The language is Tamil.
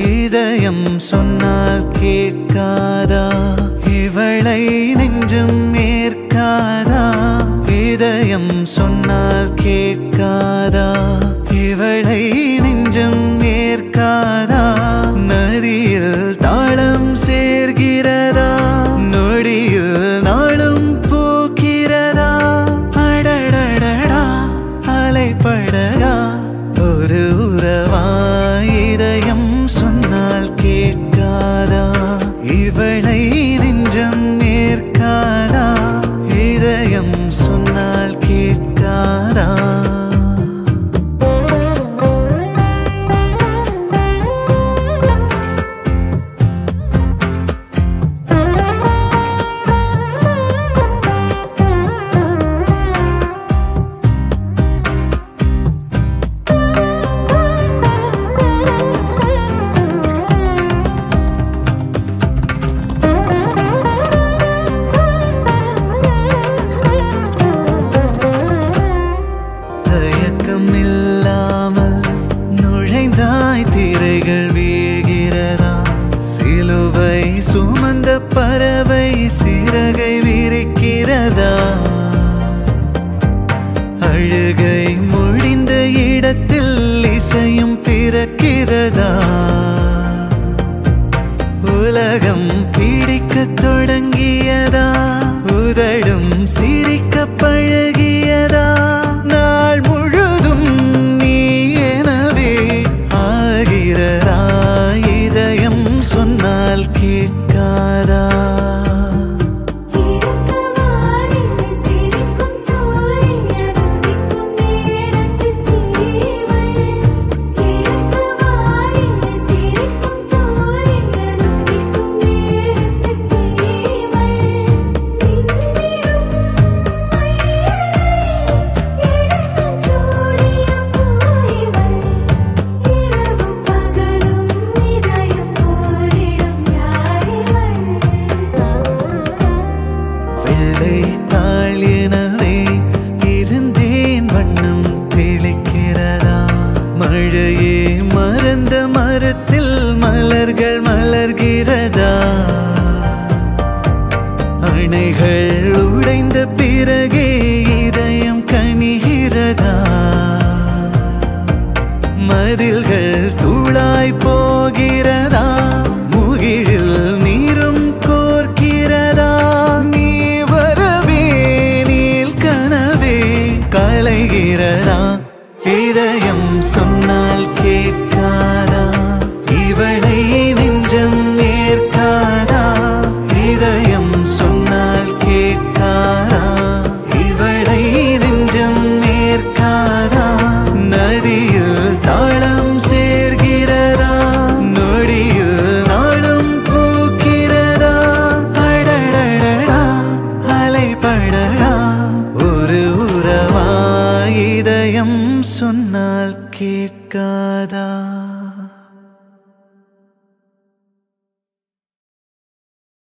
இதயம் சொன்னால் கேட்காதா இவளை நெஞ்சம் ஏற்காதா இதயம் சொன்னால் கேட்காதா இவளை நெஞ்சம் ஏற்காதா நதியில் தாளம் சேர்கிறதா நொடியில் நாளும் பூக்கிறதா அடடடடா அலைப்படகா ஒரு உறவா இதயம் சொன்னால் கேட்காதா இவளை நெஞ்சம் ஏற்காதா இதயம் சொன்னால் கேட்காதா தயக்கம் இல்லாமல் நுழைந்தாய் திரைகள் வீழ்கிறதா சிலுவை சுமந்த பறவை சிறகை விரிக்கிறதா அழுகை முடிந்த இடத்தில் இசையும் பிறக்கிறதா உலகம் பிடிக்கத் தொடங்கியதா உதடும் சிரிக்க பழகியதா நாள் முழுதும் நீ எனவே ஆகிறதா இதயம் சொன்னால் கேட்காதா கிழக்கு சிரிக்கும் சூரியன் உதிக்கும் நேரத்து தீவள் கிழக்கு சிரிக்கும் சூரியன் உதிக்கும் நேரத்து தீவள் நின்றிடும் எடுத்துச் சூடிய பூயிவள் இரவும் பகலும் இதயம் போரிடும் யாரிவள் வெள்ளை தாள் எனவே இருந்தேன் வண்ணம் தெளிக்கிறதா மழையே மறந்த மரத்தில் மலர்கள் மலர்கிறதா அணைகள் உடைந்த பிறகே இதயம் கனிகிறதா மதில்கள் தூளாய் போகிறதா முகிழில் நீரும் கோர்க்கிறதா நீ வரவே நீல் கனவே கலைகிறதா இதயம் சொன்னால் கேட்காதா இவளை நெஞ்சம் ஏற்காதா இதயம் சொன்னால் கேட்காதா இவளை நெஞ்சம் ஏற்காதா நதியில் தாளம் சேர்கிறதா நொடியில் நாளும் பூக்கிறதா அடடடடா அலைப்படகா ஒரு உறவா இதயம் சொன்னால் கேட்காதா